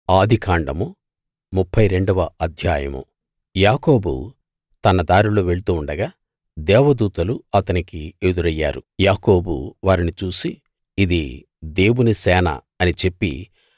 ఆదికాండము ముప్ఫై రెండవ అధ్యాయము యాకోబు తన దారిలో వెళ్తూ ఉండగా దేవదూతలు అతనికి ఎదురయ్యారు యాకోబు వారిని చూసి ఇది దేవుని సేన అని చెప్పి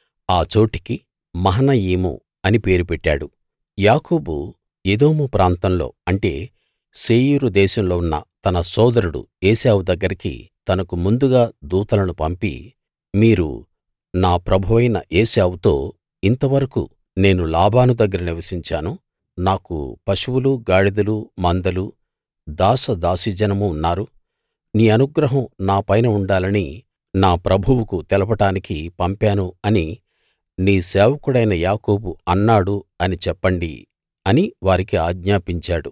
ఆ చోటికి మహనయీము అని పేరు పెట్టాడు యాకోబు ఎదోము ప్రాంతంలో అంటే శేయీరు దేశంలో ఉన్న తన సోదరుడు ఏశావు దగ్గరికి తనకు ముందుగా దూతలను పంపి మీరు నా ప్రభువైన ఏశావుతో ఇంతవరకూ నేను లాబాను దగ్గర నివసించాను నాకు పశువులు గాడిదలు మందలు దాస దాసీజనము ఉన్నారు నీ అనుగ్రహం నా పైన ఉండాలని నా ప్రభువుకు తెలపడానికి పంపాను అని నీ సేవకుడైన యాకోబు అన్నాడు అని చెప్పండి అని వారికి ఆజ్ఞాపించాడు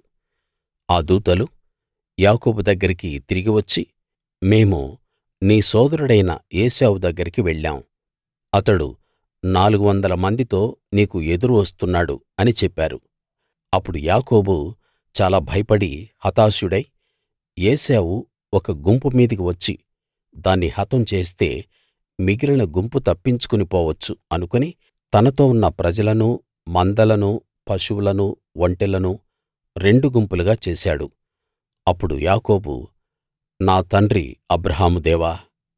ఆ దూతలు యాకోబు దగ్గరికి తిరిగి వచ్చి మేము నీ సోదరుడైన ఏశావు దగ్గరికి వెళ్ళాం అతడు నాలుగు వందల మందితో నీకు ఎదురు వస్తున్నాడు అని చెప్పారు అప్పుడు యాకోబు చాలా భయపడి హతాశుడై ఏశావు ఒక గుంపు మీదికి వచ్చి దాన్ని హతం చేస్తే మిగిలిన గుంపు తప్పించుకుని పోవచ్చు అనుకుని తనతో ఉన్న ప్రజలనూ మందలనూ పశువులనూ ఒంటెలనూ రెండు గుంపులుగా చేశాడు అప్పుడు యాకోబు నా తండ్రి అబ్రాహాము దేవా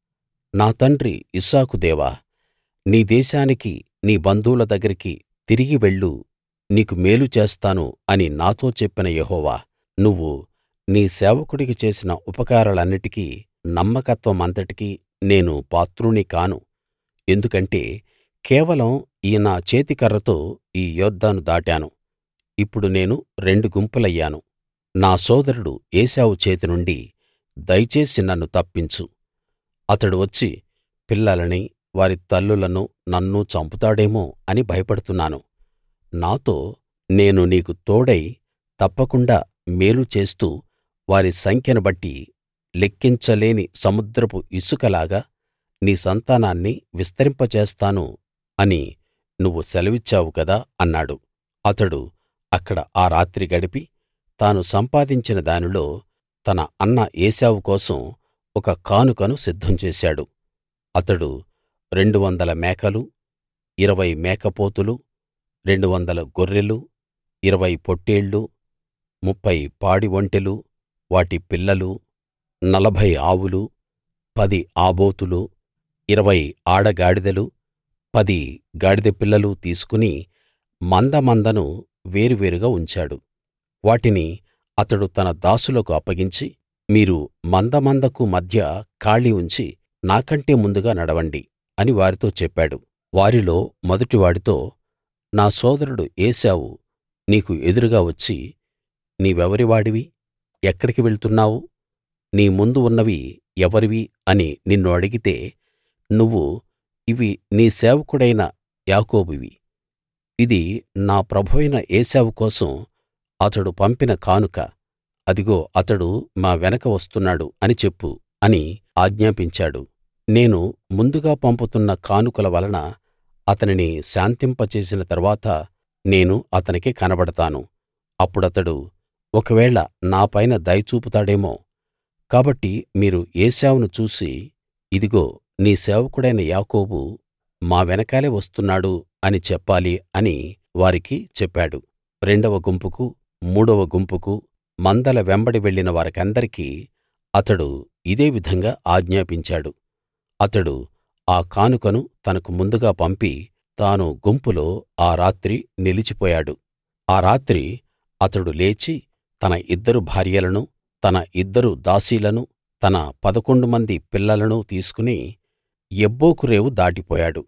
నా తండ్రి ఇస్సాకు దేవా నీ దేశానికి నీ బంధువుల దగ్గరికి తిరిగి వెళ్ళు నీకు మేలు చేస్తాను అని నాతో చెప్పిన యెహోవా నువ్వు నీ సేవకుడికి చేసిన ఉపకారాలన్నిటికీ నమ్మకత్వమంతటికీ నేను పాత్రుణ్ణి కాను ఎందుకంటే కేవలం ఈ నా చేతికర్రతో ఈ యొర్దాను దాటాను ఇప్పుడు నేను రెండు గుంపులయ్యాను నా సోదరుడు ఏశావు చేతి నుండి దయచేసి నన్ను తప్పించు అతడు వచ్చి పిల్లలని వారి తల్లులను నన్ను చంపుతాడేమో అని భయపడుతున్నాను నాతో నేను నీకు తోడై తప్పకుండా మేలు చేస్తూ వారి సంఖ్యను బట్టి లెక్కించలేని సముద్రపు ఇసుకలాగా నీ సంతానాన్ని విస్తరింపజేస్తాను అని నువ్వు సెలవిచ్చావు కదా అన్నాడు అతడు అక్కడ ఆ రాత్రి గడిపి తాను సంపాదించిన దానిలో తన అన్న ఏశావు కోసం ఒక కానుకను సిద్ధం చేశాడు అతడు రెండు వందల మేకలు ఇరవై మేకపోతులు రెండు వందల గొర్రెలు ఇరవై పొట్టేళ్లు ముప్ఫై పాడి ఒంటెలు వాటి పిల్లలు నలభై ఆవులు పది ఆబోతులు ఇరవై ఆడగాడిదలు పది గాడిద పిల్లలు తీసుకుని మంద మందను వేరువేరుగా ఉంచాడు వాటిని అతడు తన దాసులకు అప్పగించి మీరు మంద మందకు మధ్య ఖాళీ ఉంచి నాకంటే ముందుగా నడవండి అని వారితో చెప్పాడు వారిలో మొదటివాడితో నా సోదరుడు ఏశావు నీకు ఎదురుగా వచ్చి నీవెవరి వాడివి ఎక్కడికి వెళ్తున్నావు నీ ముందు ఉన్నవి ఎవరివి అని నిన్ను అడిగితే నువ్వు ఇవి నీ సేవకుడైన యాకోబువి ఇది నా ప్రభువైన ఏశావు కోసం అతడు పంపిన కానుక అదిగో అతడు మా వెనక వస్తున్నాడు అని చెప్పు అని ఆజ్ఞాపించాడు నేను ముందుగా పంపుతున్న కానుకల వలన అతనిని శాంతింపచేసిన తరువాత నేను అతనికి కనబడతాను అప్పుడతడు ఒకవేళ నా పైన దయ చూపుతాడేమో కాబట్టి మీరు ఏశావును చూసి ఇదిగో నీ సేవకుడైన యాకోబు మా వెనకాలే వస్తున్నాడు అని చెప్పాలి అని వారికి చెప్పాడు రెండవ గుంపుకు మూడవ గుంపుకు మందల వెంబడి వెళ్ళిన వారికందరికీ అతడు ఇదే విధంగా ఆజ్ఞాపించాడు అతడు ఆ కానుకను తనకు ముందుగా పంపి తాను గుంపులో ఆ రాత్రి నిలిచిపోయాడు ఆ రాత్రి అతడు లేచి తన ఇద్దరు భార్యలను తన ఇద్దరు దాసీలను తన పదకొండు మంది పిల్లలను తీసుకుని యబ్బోకు రేవు దాటిపోయాడు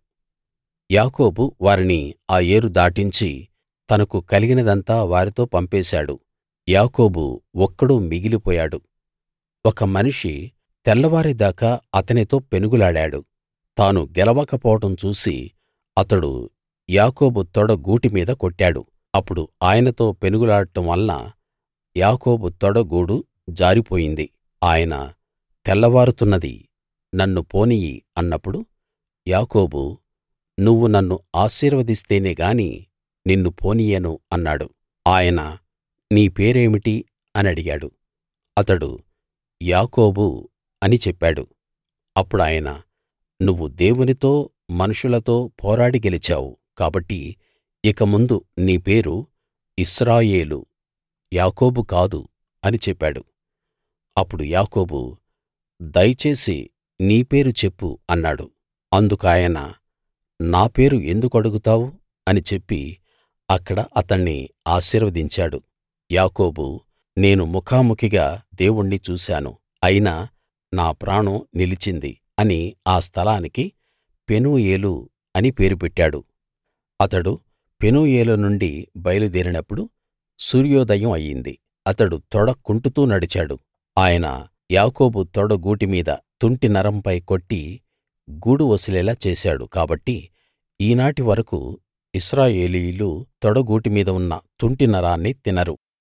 యాకోబు వారిని ఆ ఏరు దాటించి తనకు కలిగినదంతా వారితో పంపేశాడు యాకోబు ఒక్కడు మిగిలిపోయాడు ఒక మనిషి తెల్లవారేదాకా అతనితో పెనుగులాడాడు తాను గెలవకపోవడం చూసి అతడు యాకోబు తొడ గూటి మీద కొట్టాడు అప్పుడు ఆయనతో పెనుగులాడటం వలన యాకోబు తొడ గూడు జారిపోయింది ఆయన తెల్లవారుతున్నది నన్ను పోనియ్యి అన్నప్పుడు యాకోబు నువ్వు నన్ను ఆశీర్వదిస్తేనే గాని నిన్ను పోనియ్యను అన్నాడు ఆయన నీ పేరేమిటి అని అడిగాడు అతడు యాకోబు అని చెప్పాడు అప్పుడాయన నువ్వు దేవునితో మనుషులతో పోరాడి గెలిచావు కాబట్టి ఇక ముందు నీ పేరు ఇశ్రాయేలు యాకోబు కాదు అని చెప్పాడు అప్పుడు యాకోబు దయచేసి నీ పేరు చెప్పు అన్నాడు అందుకాయన నా పేరు ఎందుకడుగుతావు అని చెప్పి అక్కడ అతణ్ణి ఆశీర్వదించాడు యాకోబు నేను ముఖాముఖిగా దేవుణ్ణి చూశాను అయినా నా ప్రాణం నిలిచింది అని ఆ స్థలానికి పెనూయేలు అని పేరు పెట్టాడు అతడు పెనూయేలు నుండి బయలుదేరినప్పుడు సూర్యోదయం అయ్యింది అతడు తొడ కుంటుతూ నడిచాడు ఆయన యాకోబు తొడ గూటి మీద తుంటి నరంపై కొట్టి గూడు వసిలేలా చేశాడు కాబట్టి ఈనాటి వరకూ ఇశ్రాయేలీయులు తొడ గూటి మీద ఉన్న తుంటి నరాన్ని తినరు